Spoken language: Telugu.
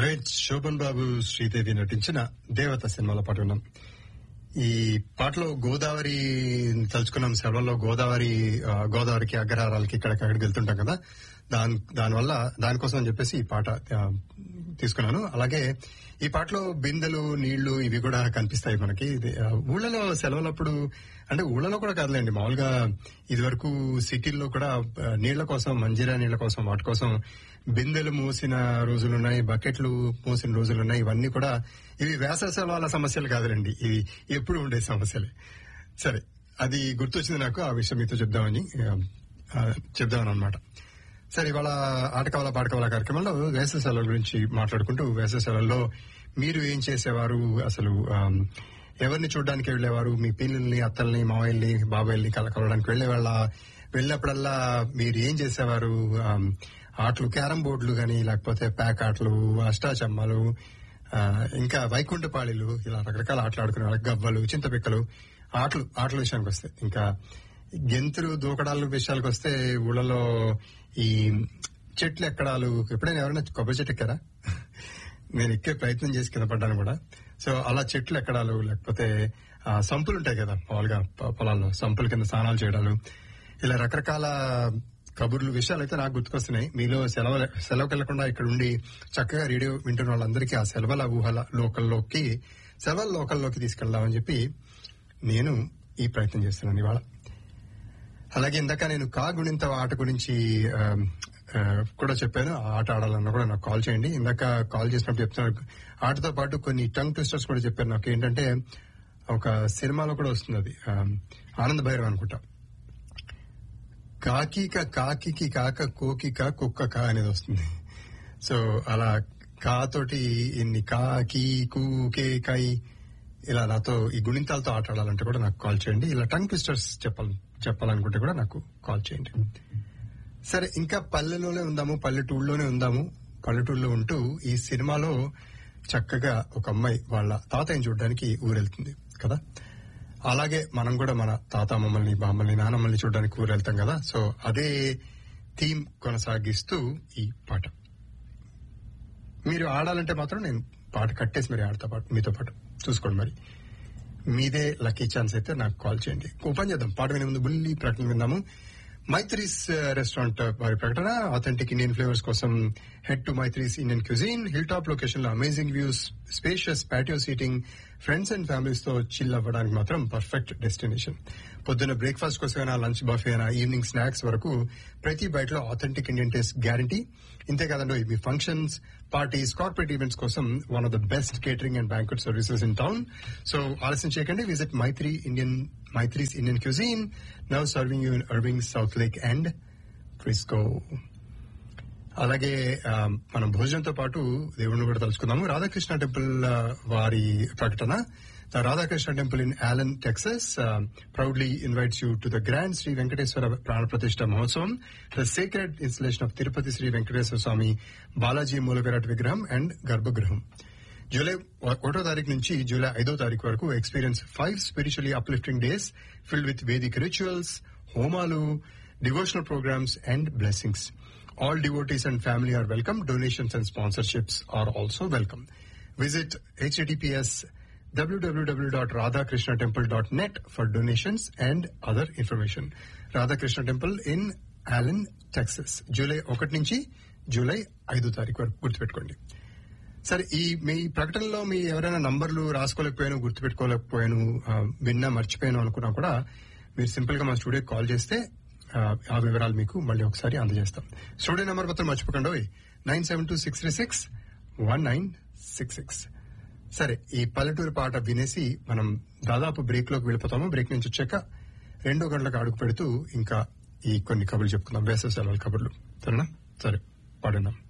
రైట్ శోభన్ బాబు శ్రీదేవి నటించిన దేవత సినిమాలో పాటు ఉన్నాం ఈ పాటలో గోదావరి తలుచుకున్నాం సెలవుల్లో గోదావరి ఆ, గోదావరికి అగ్రహారాలకి ఇక్కడికి అక్కడికి వెళ్తుంటాం కదా దాని దానివల్ల దానికోసం అని చెప్పేసి ఈ పాట ఆ, తీసుకున్నాను అలాగే ఈ పాటలో బిందెలు నీళ్లు ఇవి కూడా కనిపిస్తాయి మనకి ఇది, ఆ, ఊళ్ళలో సెలవులప్పుడు అంటే ఊళ్ళలో కూడా కాదులేండి మామూలుగా ఇదివరకు సిటీల్లో కూడా ఆ, నీళ్ల కోసం మంజీరా నీళ్ల కోసం వాటి కోసం బిందెలు మూసిన రోజులున్నాయి బకెట్లు మూసిన రోజులున్నాయి ఇవన్నీ కూడా ఇవి వేసవి సెలవుల సమస్యలు కాదులండి ఇవి ఎప్పుడు ఉండే సమస్యలే సరే అది గుర్తొచ్చింది నాకు ఆ విషయం మీతో చెప్దామని ఆ, ఆ, చెప్దామని అనమాట సరే ఇవాళ ఆట కావాలా పాట కావాలా కార్యక్రమంలో వేసవి సెలవుల గురించి మాట్లాడుకుంటూ వేసవి సెలవుల్లో మీరు ఏం చేసేవారు అసలు ఆమ్, ఎవరిని చూడడానికి వెళ్లేవారు మీ పిల్లల్ని అత్తల్ని మావయ్యల్ని బాబాయిల్ని కలకలడానికి వెళ్లేవాళ్ళ వెళ్ళినప్పుడల్లా మీరు ఏం చేసేవారు ఆమ్, ఆటలు క్యారం బోర్డులు గాని లేకపోతే ప్యాక్ ఆటలు అష్టాచమ్మాలు ఆ, ఇంకా వైకుంఠపాళిలు ఇలా రకరకాల ఆటలు ఆడుకునే వాళ్ళకి గవ్వలు చింతపిక్కలు ఆటలు ఆటల విషయానికి వస్తే ఇంకా గెంతులు దూకడాలు విషయాలకు వస్తే ఊళ్ళలో ఈ చెట్లు ఎక్కడాలు ఎప్పుడైనా ఎవరైనా కొబ్బరి చెట్టు ఎక్కారా నేను ఎక్కే ప్రయత్నం చేసి కింద పడ్డాను కూడా సో అలా చెట్లు ఎక్కడాలు లేకపోతే ఆ, సంపులు ఉంటాయి కదా మామూలుగా పొ- పొలాల్లో సంపుల కింద స్నానాలు చేయడాలు ఇలా రకరకాల కబుర్లు విషయాలు అయితే నాకు గుర్తుకొస్తున్నాయి మీలో సెలవు సెలవుకి వెళ్లకుండా ఇక్కడ ఉండి చక్కగా రేడియో వింటున్న వాళ్ళందరికీ ఆ సెలవుల ఊహల లోకల్లోకి సెలవుల లోకల్లోకి తీసుకెళ్దామని చెప్పి నేను ఈ ప్రయత్నం చేస్తున్నాను ఇవాళ అలాగే ఇందాక నేను కా గుణింత ఆట గురించి ఆ, ఆ, కూడా చెప్పాను ఆ ఆట ఆడాలన్నా కూడా నాకు కాల్ చేయండి ఇందాక కాల్ చేసినప్పుడు చెప్తున్నాను ఆటతో పాటు కొన్ని టంగ్ ట్విస్టర్స్ కూడా చెప్పారు నాకు ఏంటంటే ఒక సినిమాలో కూడా వస్తుంది అది ఆ, ఆనంద భైరవ్ అనుకుంటా కాకిక కాకికి కాక కోకిక కుక్క కా అనేది వస్తుంది సో అలా కా తోటి ఇన్ని కా కీ కూ కే కై ఇలా నాతో ఈ గుణింతాలతో ఆట ఆడాలంటే కూడా నాకు కాల్ చేయండి ఇలా టంగ్ ట్విస్టర్స్ చెప్పాలి చెప్పాలనుకుంటే కూడా నాకు కాల్ చేయండి సరే ఇంకా పల్లెలోనే ఉందాము పల్లెటూళ్ళలోనే ఉందాము పల్లెటూళ్ళలో ఉంటూ ఈ సినిమాలో చక్కగా ఒక అమ్మాయి వాళ్ళ తాతయ్యని చూడడానికి ఊరెళ్తుంది కదా అలాగే మనం కూడా మన తాత మమ్మల్ని బామ్మల్ని నానమ్మల్ని చూడడానికి ఊరు వెళ్తాం కదా సో అదే థీమ్ కొనసాగిస్తూ ఈ పాట మీరు ఆడాలంటే మాత్రం నేను పాట కట్టేసి మరి ఆడతా పాటు మీతో పాటు చూసుకోండి మరి మీదే లక్కీ ఛాన్స్ అయితే నాకు కాల్ చేయండి ఓపెన్ చేద్దాం పాట వినే ముందు బుల్లి ప్రకటన విందాము మైత్రీస్ రెస్టారెంట్ వారి ప్రకటన ఆథెంటిక్ ఇండియన్ ఫ్లేవర్స్ కోసం head to Maithri's Indian cuisine hill top location లో amazing views spacious patio seating friends and families తో చిల్ అవ్వడానికి మాత్రం పర్ఫెక్ట్ డెస్టినేషన్ పొద్దున్న బ్రేక్ఫాస్ట్ కోసమైనా లంచ్ బఫే అయినా ఈవినింగ్ స్నాక్స్ వరకు ప్రతి బైట్ లో ఆథెంటిక్ ఇండియన్ టేస్ట్ గ్యారంటీ ఇంతే కాదండి మీ ఫంక్షన్స్ పార్టీస్ కార్పొరేట్ ఈవెంట్స్ కోసం one of the best catering and banquet services in town so ఆలస్యం చేయకండి visit Maithri Indian Maithri's Indian cuisine now serving you in Irving Southlake and Frisco అలాగే ఆ, మనం భోజనంతో పాటు దేవుణ్ణి కూడా తలుచుకుందాము రాధాకృష్ణ టెంపుల్ ఆ, వారి ప్రకటన the Radhakrishna temple in Allen Texas proudly invites you to the grand Sri Venkateswara prana pratishta mahotsavam the sacred installation of Tirupati Sri Venkateswara Swamy Balaji moola virat విగ్రహం అండ్ గర్భగృహం జూలై ఒకటో తారీఖు నుంచి జూలై ఐదో తారీఖు వరకు experience five spiritually uplifting days filled with Vedic rituals హోమాలు devotional programmes and blessings all devotees and family are welcome donations and sponsorships are also welcome visit HTTPS www.radhakrishnatemple.net for donations and other information. Radhakrishna temple in Allen Texas July ఒకటి నుంచి జూలై ఐదో తారీఖు వరకు గుర్తుపెట్టుకోండి సరే ఈ మీ ప్రకటనలో మీ ఎవరైనా నంబర్లు రాసుకోలేకపోయాను గుర్తుపెట్టుకోలేకపోయాను ఆ, విన్నా మర్చిపోయాను అనుకున్నా కూడా మీరు సింపుల్ గా మా స్టూడియో కాల్ చేస్తే ఆ, ఆ వివరాలు మీకు మళ్ళీ ఒకసారి అందజేస్తాం స్టూడియో నెంబర్ మాత్రం మర్చిపోకండి nine seven two six three six one nine six six సరే ఈ పల్లెటూరు పాట వినేసి మనం దాదాపు బ్రేక్ లోకి వెళ్ళిపోతాము బ్రేక్ నుంచి వచ్చాక రెండో గంటలకు అడుగు పెడుతూ ఇంకా ఈ కొన్ని కబుర్లు చెప్పుకుందాం వేసవి సెలవుల కబుర్లు సరేనా సరే పాడున్నాం